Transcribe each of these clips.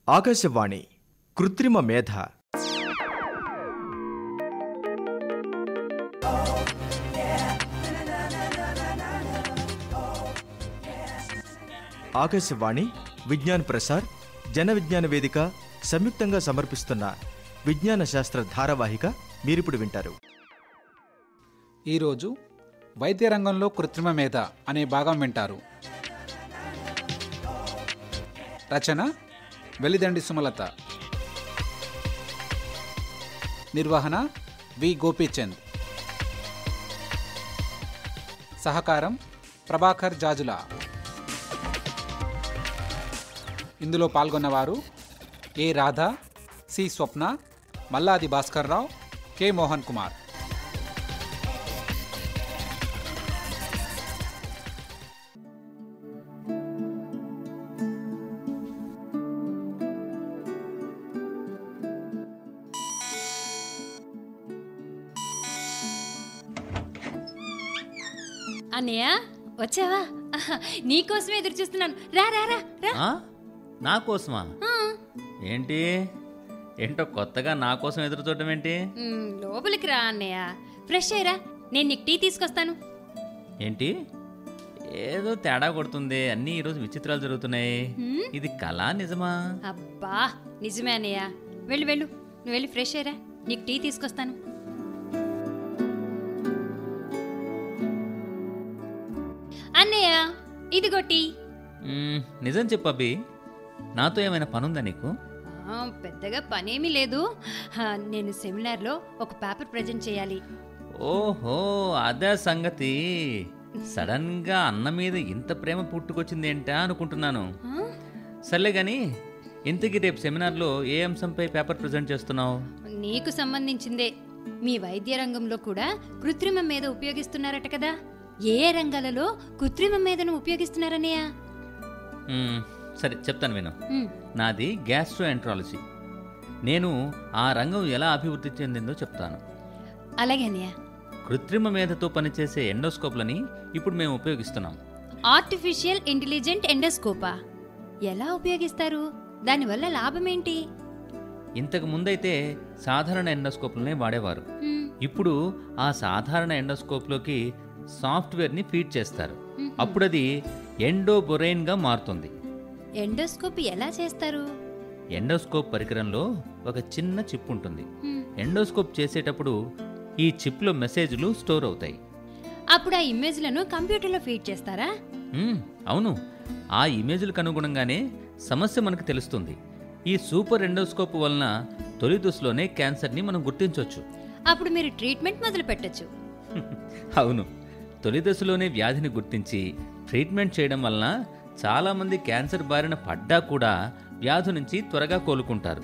ఆకాశవాణి కృత్రిమ మేధ ఆకాశవాణి విజ్ఞాన్ ప్రసార్ జన విజ్ఞాన వేదిక సంయుక్తంగా సమర్పిస్తున్న విజ్ఞాన శాస్త్ర ధారావాహిక మీరిప్పుడు వింటారు ఈరోజు వైద్య రంగంలో కృత్రిమ మేధ అనే భాగం వింటారు రచన వెలిదండి సుమలత నిర్వహణ వి గోపీచంద్ సహకారం ప్రభాకర్ జాజుల ఇందులో పాల్గొన్నవారు A Radha C Swapna Malladi Bhaskar Rao K Mohan Kumar అన్నయ్య వచ్చావా ఆహా, నీకోసమే ఎదురు చూస్తున్నాను రా రా రా రా ఆ? నా కోసమా ఆ, ఏంటి ఏంటో కొత్తగా నా కోసం ఎదురు చూడటం ఏంటి మ్, లోపలికి రా అన్నయ్య ఫ్రెష్ అయ్యరా నేను నీకు టీ తీసుకొస్తాను ఏంటి ఏదో తేడా కొడుతుంది అన్నీ ఈరోజు విచిత్రాలు జరుగుతున్నాయి హ్మ్? ఇది కళా నిజమా అబ్బా నిజమే అన్నయ్య వెళ్ళు వెళ్ళు నువ్వు వెళ్ళి ఫ్రెష్ అయ్యరా నీకు టీ తీసుకొస్తాను అన్నయ్య ఇదిగో టీ మ్మ్, నిజం చెప్పు అబ్బి నాతో ఏమైనా పనుందా నీకు ఆ, పెద్దగా పనేమీ లేదు ఆ, నేను సెమినార్లో ఒక పేపర్ ప్రజెంట్ చేయాలి ఓహో అదే సంగతి సడన్ గా అన్న మీద ఇంత ప్రేమ పుట్టుకొచ్చింది ఏంటా అనుకుంటున్నాను ఆ? సర్లే గాని ఇంతకీ రేపు సెమినార్లో ఏ అంశంపై పేపర్ ప్రజెంట్ చేస్తున్నావు నీకు సంబంధించిందే మీ వైద్య రంగంలో కూడా కృత్రిమ మీద ఉపయోగిస్తున్నారట కదా ఏ ఏ రంగాలలో కృత్రిమ మీదను ఉపయోగిస్తున్నారన్నయ్య మ్మ్, సరే చెప్తాను విను ఉమ్, నాది గ్యాస్ట్రో ఎంట్రాలజీ నేను ఆ రంగం ఎలా అభివృద్ధి చెందిందో చెప్తాను అలాగే అన్నయ్య కృత్రిమ మేధతో పనిచేసే ఎండోస్కోప్లని ఇప్పుడు మేము ఉపయోగిస్తున్నాం ఆర్టిఫిషియల్ ఇంటెలిజెంట్ ఎండోస్కోపా ఎలా ఉపయోగిస్తారు దానివల్ల లాభం ఏంటి ఇంతకు ముందైతే సాధారణ ఎండోస్కోప్లనే వాడేవారు ఉమ్, ఇప్పుడు ఆ సాధారణ ఎండోస్కోప్లోకి సాఫ్ట్వేర్ని ఫీడ్ చేస్తారు మ్మ్. అప్పుడు అది ఎండోబొరైన్గా మారుతుంది ఎండోస్కోపీ ఎలా చేస్తారు ఎండోస్కోప్ పరికరంలో ఒక చిన్న చిప్ ఉంటుంది ఉమ్, ఎండోస్కోప్ చేసేటప్పుడు ఈ చిప్లో మెసేజ్లు స్టోర్ అవుతాయి అప్పుడు ఆ ఇమేజ్లను కంప్యూటర్లో ఫీడ్ చేస్తారా మ్మ్, అవును ఆ ఇమేజ్లకు అనుగుణంగానే సమస్య మనకు తెలుస్తుంది ఈ సూపర్ ఎండోస్కోప్ వలన తొలి దశలోనే క్యాన్సర్ని మనం గుర్తించవచ్చు అప్పుడు మీరు ట్రీట్మెంట్ మొదలు పెట్టచ్చు అవును తొలి దశలోనే వ్యాధిని గుర్తించి ట్రీట్మెంట్ చేయడం వలన చాలామంది క్యాన్సర్ బారిన పడ్డా కూడా వ్యాధి నుంచి త్వరగా కోలుకుంటారు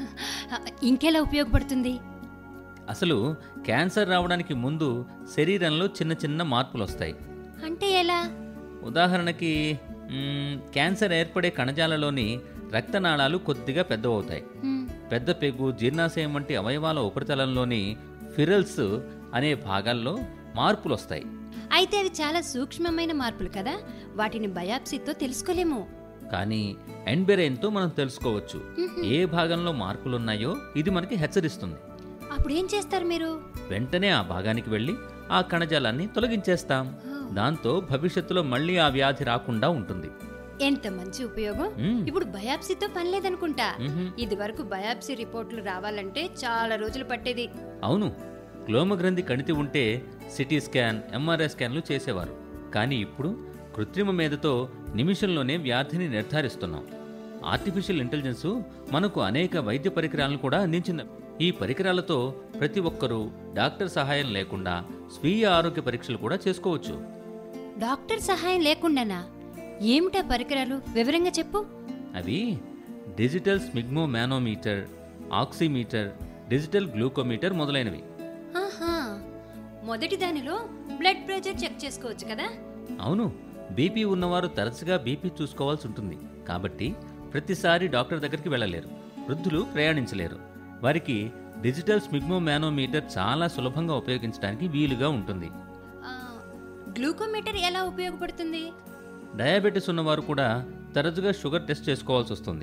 ఇంకెలా ఉపయోగపడుతుంది అసలు క్యాన్సర్ రావడానికి ముందు శరీరంలో చిన్న చిన్న మార్పులు వస్తాయి అంటే ఎలా ఉదాహరణకి మ్మ్, క్యాన్సర్ ఏర్పడే కణజాలలోని రక్తనాళాలు కొద్దిగా పెద్దవవుతాయి ఉమ్, పెద్ద పెగ్గు జీర్ణాశయం వంటి అవయవాల ఉపరితలంలోని ఫిరల్స్ అనే భాగాల్లో మార్పులు వస్తాయి అయితే అవి చాలా సూక్ష్మమైన మార్పులు కదా వాటిని బయాప్సీతో తెలుసుకోలేము కానీ ఎండ్బెరెయిన్తో మనం తెలుసుకోవచ్చు ఏ భాగంలో మార్పులున్నాయో ఇది మనకి హెచ్చరిస్తుంది అప్పుడు ఏం చేస్తారు మీరు వెంటనే ఆ భాగానికి వెళ్ళి ఆ కణజాలాన్ని తొలగించేస్తాం దాంతో భవిష్యత్తులో మళ్ళీ ఆ వ్యాధి రాకుండా ఉంటుంది ఎంత మంచి ఉపయోగం మ్మ్. ఇప్పుడు బయాప్సీతో పని లేదనుకుంటా మ్హూ. ఇది వరకు బయాప్సీ రిపోర్టులు రావాలంటే చాలా రోజులు పట్టేది అవును గ్లోమగ్రంథి కణితి ఉంటే సిటీ స్కాన్ ఎంఆర్ఐ స్కాన్లు చేసేవారు కానీ ఇప్పుడు కృత్రిమ మేధతో నిమిషంలోనే వ్యాధిని నిర్ధారిస్తున్నాం ఆర్టిఫిషియల్ ఇంటెలిజెన్స్ మనకు అనేక వైద్య పరికరాలను కూడా అందించింది ఈ పరికరాలతో ప్రతి ఒక్కరూ డాక్టర్ సహాయం లేకుండా స్వీయ ఆరోగ్య పరీక్షలు కూడా చేసుకోవచ్చు డాక్టర్ సహాయం లేకుండానా ఏమిటా పరికరాలు వివరంగా చెప్పు అవి digital sphygmomanometer oximeter digital glucometer మొదలైనవి ఆహా మొదటి దానిలో బ్లడ్ ప్రెషర్ చెక్ చేసుకోవచ్చు కదా అవును బీపీ ఉన్నవారు తరచుగా బీపీ చూసుకోవాల్సి ఉంటుంది కాబట్టి ప్రతిసారి డాక్టర్ దగ్గరికి వెళ్ళలేరు వృద్ధులు ప్రయాణించలేరు వారికి డిజిటల్ స్మిగ్మో మ్యానోమీటర్ చాలా సులభంగా ఉపయోగించడానికి వీలుగా ఉంటుంది ఆ, గ్లూకోమీటర్ ఎలా ఉపయోగపడుతుంది డయాబెటీస్ ఉన్నవారు కూడా తరచుగా షుగర్ టెస్ట్ చేసుకోవాల్సి వస్తుంది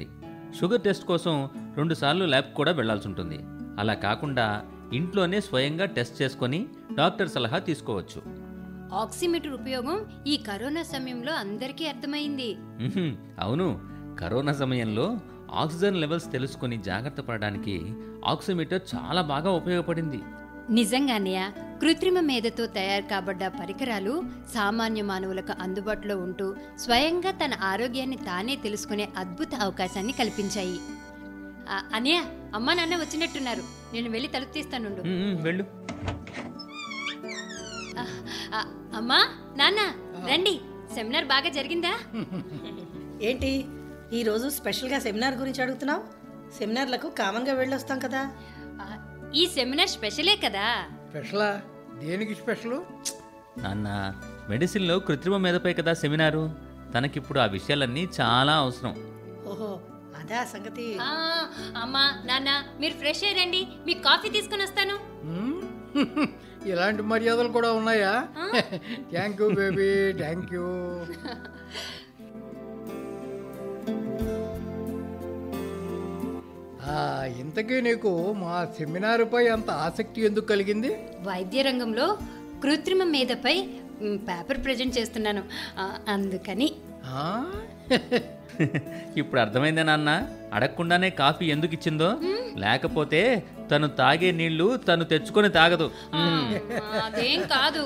షుగర్ టెస్ట్ కోసం రెండుసార్లు ల్యాబ్ కూడా వెళ్లాల్సి ఉంటుంది అలా కాకుండా ఇంట్లోనే స్వయంగా టెస్ట్ చేసుకొని డాక్టర్ సలహా తీసుకోవచ్చు ఆక్సిమీటర్ ఉపయోగం ఈ కరోనా సమయంలో అందరికీ అర్థమైంది ఉహుం, అవును కరోనా సమయంలో ఆక్సిజన్ లెవెల్స్ తెలుసుకొని జాగ్రత్త పడడానికి ఆక్సిమీటర్ చాలా బాగా ఉపయోగపడింది నిజంగానే కృత్రిమ మేధతో తయారు కాబడ్డ పరికరాలు సామాన్య మానవులకు అందుబాటులో ఉంటూ స్వయంగా తన ఆరోగ్యాన్ని తానే తెలుసుకునే అద్భుత అవకాశాన్ని కల్పించాయి ఆ, అనయ్య అమ్మా నాన్న వచ్చినట్టున్నారు నేను వెళ్ళి తలుపు తీస్తానుండు ఉమ్, ఉమ్, వెళ్ళు ఆ, ఆ, అమ్మా నాన్న రండి సెమినార్ బాగా జరిగిందా ఏంటి ఈరోజు స్పెషల్గా సెమినార్ గురించి అడుగుతున్నావు సెమినార్లకు కామన్గా వెళ్ళొస్తాం కదా ఆ, ఈ సెమినార్ స్పెషలే కదా స్పెషలా దేనికి స్పెషలు నాన్న మెడిసిన్లో కృత్రిమ మేధపై కదా సెమినారు తనకిప్పుడు ఆ విషయాలన్నీ చాలా అవసరం ఓహో అదే ఆ సంగతి ఆ, అమ్మా నాన్న మీరు ఫ్రెష్ అయ్యండి మీకు కాఫీ తీసుకొని వస్తాను మ్మ్? ఇలాంటి మర్యాదలు కూడా ఉన్నాయా thank you baby thank you ఆ, ఇంతకీ నీకు మా సెమినారుపై అంత ఆసక్తి ఎందుకు కలిగింది వైద్య రంగంలో కృత్రిమ మేధపై మ్, పేపర్ ప్రజెంట్ చేస్తున్నాను ఆ, అందుకని ఆ? ఇప్పుడు అర్థమైందే నాన్న అడగకుండానే కాఫీ ఎందుకు ఇచ్చిందో లేకపోతే తను తాగే నీళ్లు తను తెచ్చుకొని తాగదు ఉమ్. అదేం కాదు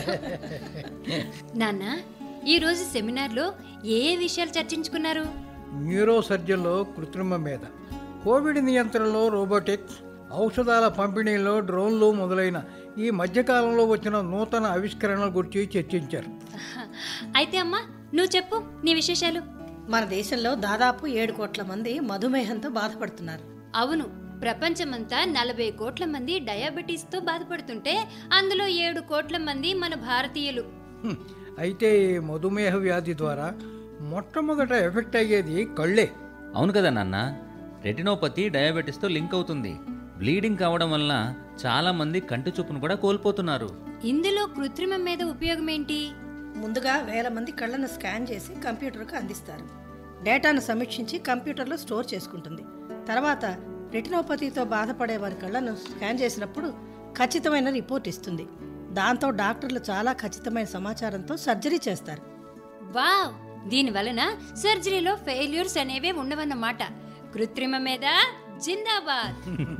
నాన్న ఈ రోజు సెమినార్లో ఏ ఏ విషయాలు చర్చించుకున్నారు న్యూరో సర్జన్లో కృత్రిమ మీద కోవిడ్ నియంత్రణలో రోబోటిక్స్ ఔషధాల పంపిణీలో డ్రోన్లు మొదలైన ఈ మధ్యకాలంలో వచ్చిన నూతన ఆవిష్కరణల గురించి చర్చించారు అయితే అమ్మా నువ్వు చెప్పు నీ విశేషాలు మన దేశంలో దాదాపు ఏడు కోట్ల మంది మధుమేహంతో బాధపడుతున్నారు అవును ప్రపంచమంతా నలభై కోట్ల మంది డయాబెటీస్తో బాధపడుతుంటే అందులో ఏడు కోట్ల మంది మన భారతీయులు హ్మ్. అయితే ఈ మధుమేహ వ్యాధి ద్వారా మొట్టమొదట ఎఫెక్ట్ అయ్యేది కళ్ళే అవును కదా నాన్న రెటినోపతి డయాబెటీస్తో లింక్ అవుతుంది బ్లీడింగ్ కావడం వలన చాలా మంది కంటి చూపును కూడా కోల్పోతున్నారు ఇందులో కృత్రిమం మీద ఉపయోగం ఏంటి ముందుగా వేల మంది కళ్ళను స్కాన్ చేసి కంప్యూటర్కు అందిస్తారు డేటాను సమీక్షించి కంప్యూటర్లో స్టోర్ చేసుకుంటుంది తర్వాత రెటినోపతితో బాధపడే వారి కళ్ళను స్కాన్ చేసినప్పుడు ఖచ్చితమైన రిపోర్ట్ ఇస్తుంది దాంతో డాక్టర్లు చాలా ఖచ్చితమైన సమాచారంతో సర్జరీ చేస్తారు వావ్ దీని వలన సర్జరీలో ఫెయిల్యూర్స్ అనేవే ఉండవన్నమాట కృత్రిమ మీద జిందాబాద్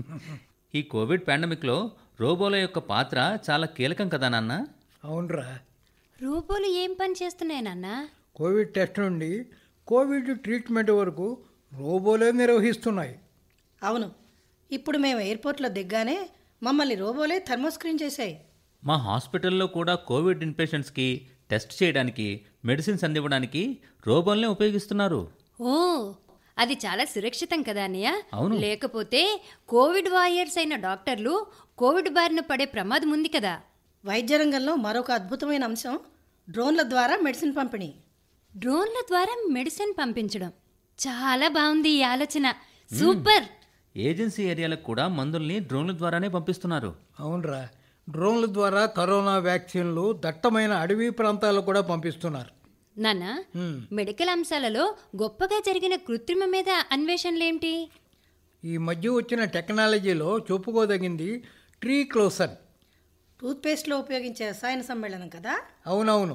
ఈ కోవిడ్ పాండమిక్లో రోబోల యొక్క పాత్ర చాలా కీలకం కదా నాన్న అవునరా రూపోలు ఏం పని చేస్తున్నాయి నాన్న కోవిడ్ టెస్ట్ నుండి కోవిడ్ ట్రీట్మెంట్ వరకు రోబోలే నిర్వహిస్తున్నాయి అవును ఇప్పుడు మేము ఎయిర్పోర్ట్లో దిగ్గానే మమ్మల్ని రోబోలే థర్మోస్క్రీన్ చేశాయి మా హాస్పిటల్లో కూడా కోవిడ్ ఇన్పేషెంట్స్కి టెస్ట్ చేయడానికి మెడిసిన్స్ అందివ్వడానికి రోబోల్నే ఉపయోగిస్తున్నారు ఓ అది చాలా సురక్షితం కదా అన్నయ్య అవును. లేకపోతే కోవిడ్ వారియర్స్ అయిన డాక్టర్లు కోవిడ్ బారిన పడే ప్రమాదం ఉంది కదా వైద్య రంగంలో మరొక అద్భుతమైన అంశం డ్రోన్ల ద్వారా మెడిసిన్ పంపిణీ డ్రోన్ల ద్వారా మెడిసిన్ పంపించడం చాలా బాగుంది ఈ ఆలోచన సూపర్ ఏజెన్సీ ఏరియాలకు కూడా మందుల్ని డ్రోన్ల ద్వారానే పంపిస్తున్నారు అవునరా డ్రోన్ల ద్వారా కరోనా వ్యాక్సిన్లు దట్టమైన అడవి ప్రాంతాలకు కూడా పంపిస్తున్నారు నాన్న మెడికల్ అంశాలలో గొప్పగా జరిగిన కృత్రిమ మీద అన్వేషణలేంటి ఈ మధ్య వచ్చిన టెక్నాలజీలో చెప్పుకోదగింది ట్రీ క్లోసర్ టూత్పేస్ట్లో ఉపయోగించే రసాయన సమ్మేళనం కదా అవునవును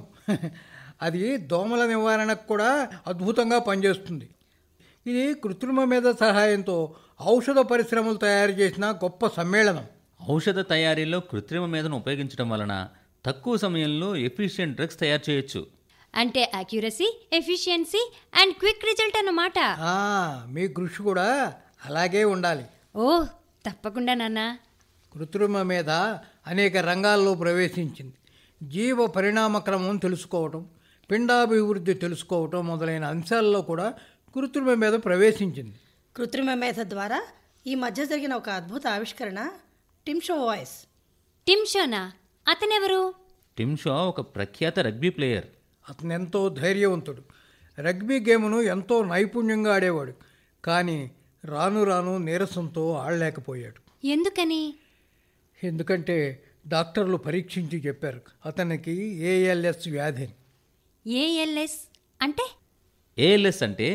అది దోమల నివారణకు కూడా అద్భుతంగా పనిచేస్తుంది ఇది కృత్రిమ మీద సహాయంతో ఔషధ పరిశ్రమలు తయారు చేసిన గొప్ప సమ్మేళనం ఔషధ తయారీలో కృత్రిమ మేధను ఉపయోగించడం వలన తక్కువ సమయంలో ఎఫిషియెంట్ డ్రగ్స్ తయారు చేయొచ్చు అంటే accuracy efficiency and quick result అన్నమాట ఆ, మీ కృషి కూడా అలాగే ఉండాలి ఓ తప్పకుండా నాన్న కృత్రిమ మీద అనేక రంగాల్లో ప్రవేశించింది జీవ పరిణామ క్రమం తెలుసుకోవటం పిండాభివృద్ధి తెలుసుకోవటం మొదలైన అంశాల్లో కూడా కృత్రిమ మీద ప్రవేశించింది కృత్రిమ మేధ ద్వారా ఈ మధ్య జరిగిన ఒక అద్భుత ఆవిష్కరణ టిమ్షో వాయిస్ టిమ్ షోనా అతనెవరు టిమ్ షా ఒక ప్రఖ్యాత రగ్బీ ప్లేయర్ అతను ఎంతో ధైర్యవంతుడు రగ్బీ గేమ్ను ఎంతో నైపుణ్యంగా ఆడేవాడు కానీ రాను రాను నీరసంతో ఆడలేకపోయాడు ఎందుకని ఎందుకంటే డాక్టర్లు పరీక్షించి చెప్పారు అతనికి ఏఎల్ఎస్ వ్యాధి అని. ఏఎల్ఎస్ అంటే ఏఎల్ఎస్ అంటే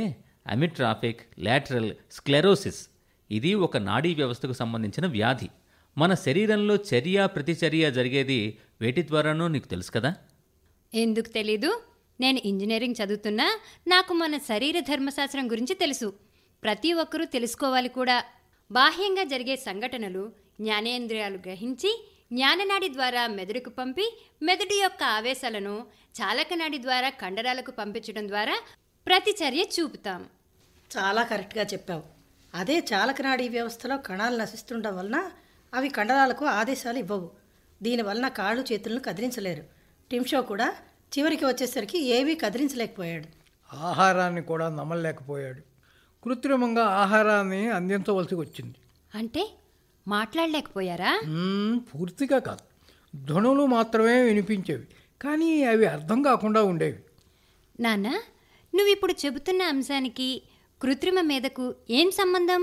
అమిట్రాఫిక్ లాటరల్ స్క్లెరోసిస్ ఇది ఒక నాడీ వ్యవస్థకు సంబంధించిన వ్యాధి మన శరీరంలో చర్య ప్రతిచర్య జరిగేది వేటి ద్వారానో నీకు తెలుసు కదా ఎందుకు తెలీదు నేను ఇంజనీరింగ్ చదువుతున్నా నాకు మన శరీర ధర్మశాస్త్రం గురించి తెలుసు ప్రతి ఒక్కరూ తెలుసుకోవాలి కూడా బాహ్యంగా జరిగే సంఘటనలు జ్ఞానేంద్రియాలు గ్రహించి జ్ఞాననాడి ద్వారా మెదడుకు పంపి మెదడు యొక్క ఆవేశాలను చాలకనాడి ద్వారా కండరాలకు పంపించడం ద్వారా ప్రతిచర్య చూపుతాం చాలా కరెక్ట్గా చెప్పావు అదే చాలకనాడీ వ్యవస్థలో కణాలు నశిస్తుండడం వలన అవి కండరాలకు ఆదేశాలు ఇవ్వవు దీనివలన కాళ్ళు చేతులను కదిలించలేరు టిమ్షో కూడా చివరికి వచ్చేసరికి ఏవీ కదిలించలేకపోయాడు ఆహారాన్ని కూడా నమ్మలేకపోయాడు కృత్రిమంగా ఆహారాన్ని అందించవలసి వచ్చింది అంటే మాట్లాడలేకపోయారా మ్మ్, పూర్తిగా కాదు ధ్వనులు మాత్రమే వినిపించేవి కానీ అవి అర్థం కాకుండా ఉండేవి నాన్న నువ్విప్పుడు చెబుతున్న అంశానికి కృత్రిమ మీదకు ఏం సంబంధం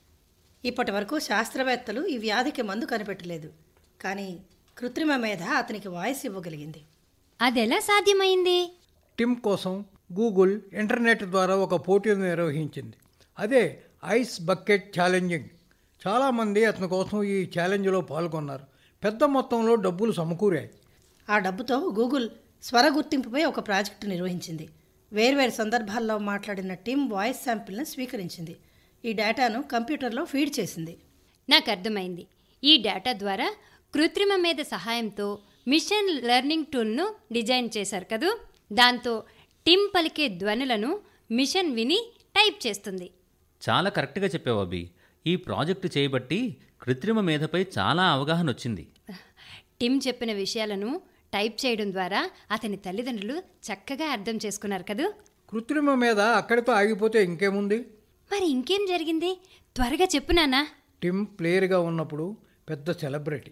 ఇప్పటి వరకు శాస్త్రవేత్తలు ఈ వ్యాధికి మందు కనిపెట్టలేదు కానీ కృత్రిమ మేధ అతనికి వాయిస్ ఇవ్వగలిగింది అదెలా సాధ్యమైంది టిమ్ కోసం గూగుల్ ఇంటర్నెట్ ద్వారా ఒక పోటీని నిర్వహించింది అదే ఐస్ బకెట్ ఛాలెంజింగ్ చాలామంది అతని కోసం ఈ ఛాలెంజ్లో పాల్గొన్నారు పెద్ద మొత్తంలో డబ్బులు సమకూరాయి ఆ డబ్బుతో గూగుల్ స్వర గుర్తింపుపై ఒక ప్రాజెక్టు నిర్వహించింది వేర్వేరు సందర్భాల్లో మాట్లాడిన టీమ్ వాయిస్ శాంపిల్ను స్వీకరించింది ఈ డేటాను కంప్యూటర్లో ఫీడ్ చేసింది నాకు అర్థమైంది ఈ డేటా ద్వారా కృత్రిమ మీద సహాయంతో మిషన్ లెర్నింగ్ టూల్ను డిజైన్ చేశారు కదూ దాంతో టిమ్ పలికే ధ్వనులను మిషన్ విని టైప్ చేస్తుంది చాలా కరెక్ట్గా చెప్పావు అభి ఈ ప్రాజెక్టు చేయబట్టి కృత్రిమ మేధపై చాలా అవగాహన వచ్చింది టిమ్ చెప్పిన విషయాలను టైప్ చేయడం ద్వారా అతని తల్లిదండ్రులు చక్కగా అర్థం చేసుకున్నారు కదూ కృత్రిమ మీద అక్కడితో ఆగిపోతే ఇంకేముంది మరి ఇంకేం జరిగింది త్వరగా చెప్పు నాన్నా టిమ్ ప్లేయర్గా ఉన్నప్పుడు పెద్ద సెలబ్రిటీ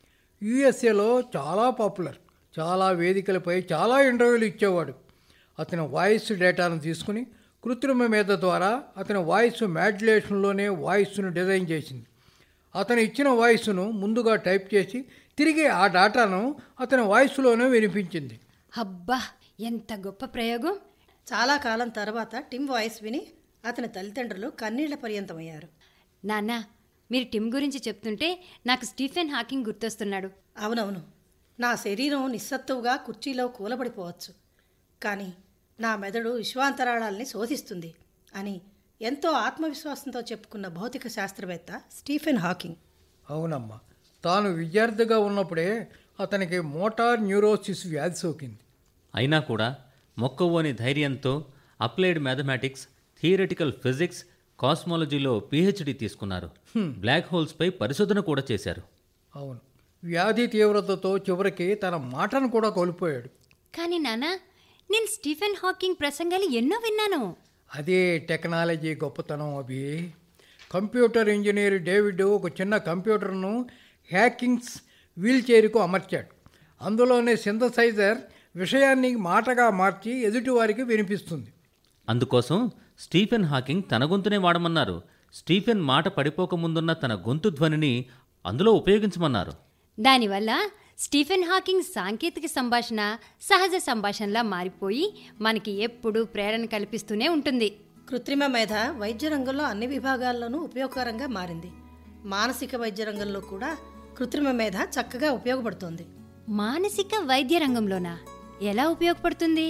యుఎస్ఏలో చాలా పాపులర్ చాలా వేదికలపై చాలా ఇంటర్వ్యూలు ఇచ్చేవాడు అతని వాయిస్ డేటాను తీసుకుని కృత్రిమ మీద ద్వారా అతని వాయిస్ మాడ్యులేషన్లోనే వాయిస్ను డిజైన్ చేసింది అతను ఇచ్చిన వాయిస్ను ముందుగా టైప్ చేసి తిరిగి ఆ డేటాను అతని వాయిస్లోనే వినిపించింది అబ్బా ఎంత గొప్ప ప్రయోగం చాలా కాలం తర్వాత టిమ్ వాయిస్ విని అతని తల్లిదండ్రులు కన్నీళ్ల పర్యంతమయ్యారు నాన్న మీరు టిమ్ గురించి చెప్తుంటే నాకు స్టీఫెన్ హాకింగ్ గుర్తొస్తున్నాడు అవునవును నా శరీరం నిస్సత్తువుగా కుర్చీలో కూలబడిపోవచ్చు కానీ నా మెదడు విశ్వాంతరాళాల్ని శోధిస్తుంది అని ఎంతో ఆత్మవిశ్వాసంతో చెప్పుకున్న భౌతిక శాస్త్రవేత్త స్టీఫెన్ హాకింగ్ అవునమ్మా తాను విద్యార్థిగా ఉన్నప్పుడే అతనికి మోటార్ న్యూరోసిస్ వ్యాధి సోకింది అయినా కూడా మొక్కవోని ధైర్యంతో అప్లైడ్ మ్యాథమెటిక్స్ థియరిటికల్ ఫిజిక్స్ కాస్మాలజీలో పిహెచ్డి తీసుకున్నారు బ్లాక్ హోల్స్పై పరిశోధన కూడా చేశారు అవును వ్యాధి తీవ్రతతో చివరికి తన మాటను కూడా కోల్పోయాడు కానీ నాన్న నేను స్టీఫెన్ హాకింగ్ ప్రసంగాలు ఎన్నో విన్నాను అదే టెక్నాలజీ గొప్పతనం అవి కంప్యూటర్ ఇంజనీర్ డేవిడ్ ఒక చిన్న కంప్యూటర్ను హ్యాకింగ్స్ వీల్ చైర్కు అమర్చాడు అందులోనే సింథసైజర్ విషయాన్ని మాటగా మార్చి ఎదుటివారికి వినిపిస్తుంది అందుకోసం స్టీఫెన్ హాకింగ్ తన గొంతునే వాడమన్నారు స్టీఫెన్ మాట పడిపోకముందున్న తన గొంతు ధ్వనిని అందులో ఉపయోగించమన్నారు దానివల్ల స్టీఫెన్ హాకింగ్ సాంకేతిక సంభాషణ సహజ సంభాషణలా మారిపోయి మనకి ఎప్పుడూ ప్రేరణ కల్పిస్తూనే ఉంటుంది కృత్రిమ మేధ వైద్య రంగంలో అన్ని విభాగాల్లోనూ ఉపయోగకరంగా మారింది మానసిక వైద్య రంగంలో కూడా కృత్రిమ మేధ చక్కగా ఉపయోగపడుతోంది మానసిక వైద్య రంగంలోనా ఎలా ఉపయోగపడుతుంది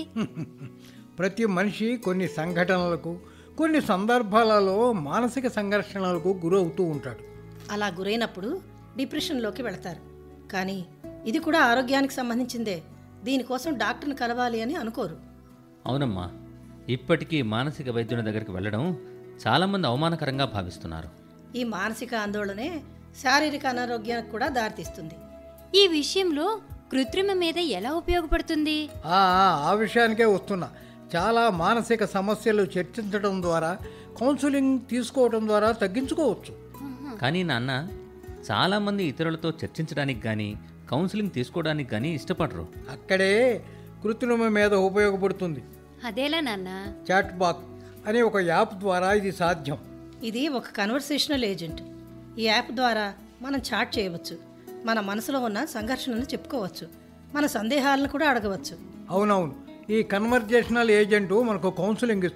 ప్రతి మనిషి కొన్ని సంఘటనలకు కొన్ని సందర్భాలలో మానసిక సంఘర్షణలకు గురవుతూ ఉంటాడు అలా గురైనప్పుడు డిప్రెషన్లోకి వెళతారు కానీ ఇది కూడా ఆరోగ్యానికి సంబంధించిందే దీనికోసం డాక్టర్ని కలవాలి అని అనుకోరు అవునమ్మా ఇప్పటికీ మానసిక వైద్యుని దగ్గరికి వెళ్ళడం చాలామంది అవమానకరంగా భావిస్తున్నారు ఈ మానసిక ఆందోళనే శారీరక అనారోగ్యానికి కూడా దారితీస్తుంది ఈ విషయంలో కృత్రిమ మీద ఎలా ఉపయోగపడుతుంది ఆ, ఆ, ఆ విషయానికే వస్తున్నా చాలా మానసిక సమస్యలు చర్చించడం ద్వారా కౌన్సిలింగ్ తీసుకోవడం ద్వారా తగ్గించుకోవచ్చు కానీ నాన్న చాలామంది ఇతరులతో చర్చించడానికి కానీ కౌన్సిలింగ్ తీసుకోవడానికి కానీ ఇష్టపడరు అక్కడే కృత్రిమ మీద ఉపయోగపడుతుంది అదేలా నాన్న చాట్ బాక్ అనే ఒక యాప్ ద్వారా ఇది సాధ్యం ఇది ఒక కన్వర్సేషనల్ ఏజెంట్ ఈ యాప్ ద్వారా మనం చాట్ చేయవచ్చు మన మనసులో ఉన్న సంఘర్షణను చెప్పుకోవచ్చు మన సందేహాలను కూడా అడగవచ్చు అవునవును ఈ కన్వర్జేషనల్ ఏజెంట్ మనకు కౌన్సిలింగ్ ఇస్తుంది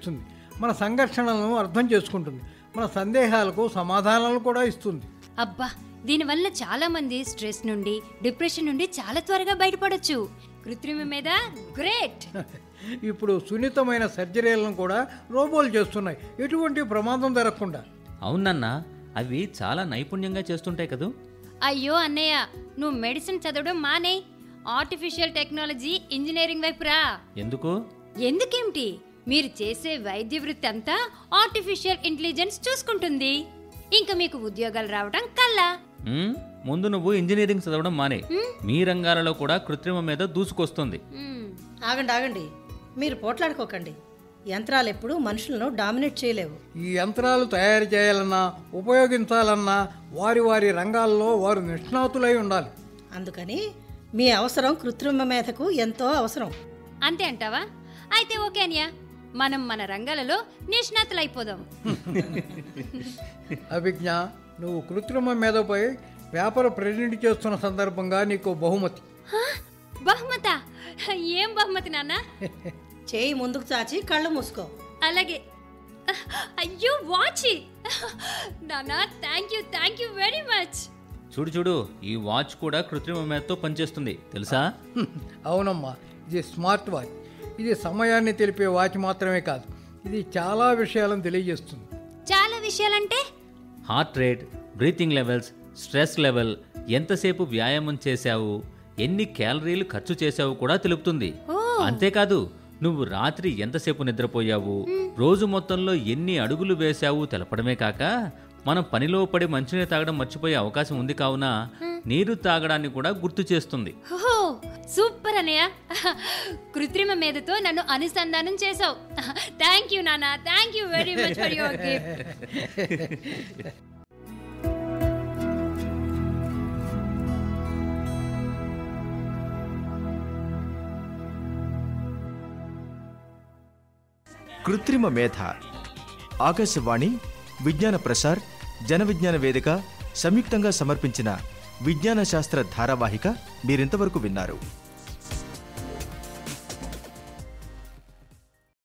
మన సంఘర్షణలను అర్థం చేసుకుంటుంది మన సందేహాలకు సమాధానాలు కూడా ఇస్తుంది అబ్బా దీనివల్ల చాలా మంది స్ట్రెస్ నుండి డిప్రెషన్ నుండి చాలా త్వరగా బయటపడొచ్చు కృత్రిమ మీద గ్రేట్ ఇప్పుడు సున్నితమైన సర్జరీలను కూడా రోబోలు చేస్తున్నాయి ఎటువంటి ప్రమాదం జరగకుండా అవునన్నా అవి చాలా నైపుణ్యంగా చేస్తుంటాయి కదూ అయ్యో అన్నయ్య నువ్వు మెడిసిన్ చదవడం మానే ఆర్టిఫిషియల్ టెక్నాలజీ ఇంజనీరింగ్ వైపు రా ఎందుకు ఎందుకేమిటి మీరు చేసే వైద్య వృత్తి అంతా ఆర్టిఫిషియల్ ఇంటెలిజెన్స్ చూసుకుంటుంది ఇంకా మీకు ఉద్యోగాలు రావడం కల్లా మ్మ్? ముందు నువ్వు ఇంజనీరింగ్ చదవడం మానే మీ రంగాలలో కూడా కృత్రిమ మీద దూసుకొస్తుంది మ్మ్. ఆగండి ఆగండి మీరు పోట్లాడుకోకండి యంత్రాలు ఎప్పుడూ మనుషులను డామినేట్ చేయలేవు ఈ యంత్రాలు తయారు చేయాలన్నా ఉపయోగించాలన్నా వారి వారి రంగాల్లో వారు నిష్ణాతులై ఉండాలి అందుకని మీ అవసరం కృత్రిమ మేధకు ఎంతో అవసరం అంతే అంటావా అయితే ఓకే అనియా మనం మన రంగాలలో నిష్ణాతులైపోదాం అభిజ్ఞ నువ్వు కృత్రిమ మేధపై పేపర్ ప్రెజెంట్ చేస్తున్న సందర్భంగా నీకు బహుమతి హా? బహుమత ఏం బహుమతి నాన్న చేయి ముందుకు చాచి కళ్ళు మూసుకో అలాగే అయ్యో వాచ్ నాన్న thank you thank you very much చూడు చూడు ఈ వాచ్ కూడా కృత్రిమ మేధతో పనిచేస్తుంది తెలుసా అవునమ్మా ఇది స్మార్ట్ వాచ్ ఇది సమయాన్ని తెలిపే వాచ్ మాత్రమే కాదు ఇది చాలా విషయాలను తెలియజేస్తుంది చాలా విషయాలంటే heart rate breathing levels stress level ఎంతసేపు వ్యాయామం చేశావు ఎన్ని క్యాలరీలు ఖర్చు చేశావు కూడా తెలుపుతుంది ఓ. అంతేకాదు నువ్వు రాత్రి ఎంతసేపు నిద్రపోయావు రోజు మొత్తంలో ఎన్ని అడుగులు వేశావు తెలపడమే కాక మనం పనిలో పడి మంచినీరు తాగడం మర్చిపోయే అవకాశం ఉంది కావున నీరు తాగడాన్ని కూడా గుర్తు చేస్తుంది ఓహో సూపర్ అనయ్య కృత్రిమ మీదతో నన్ను అనుసంధానం చేసావు థ్యాంక్ యూ నాన్న thank you very much for your gift కృత్రిమ మేధ ఆకాశవాణి విజ్ఞాన ప్రసార్ జన విజ్ఞాన వేదిక సంయుక్తంగా సమర్పించిన విజ్ఞాన శాస్త్ర ధారావాహిక మీరింతవరకు విన్నారు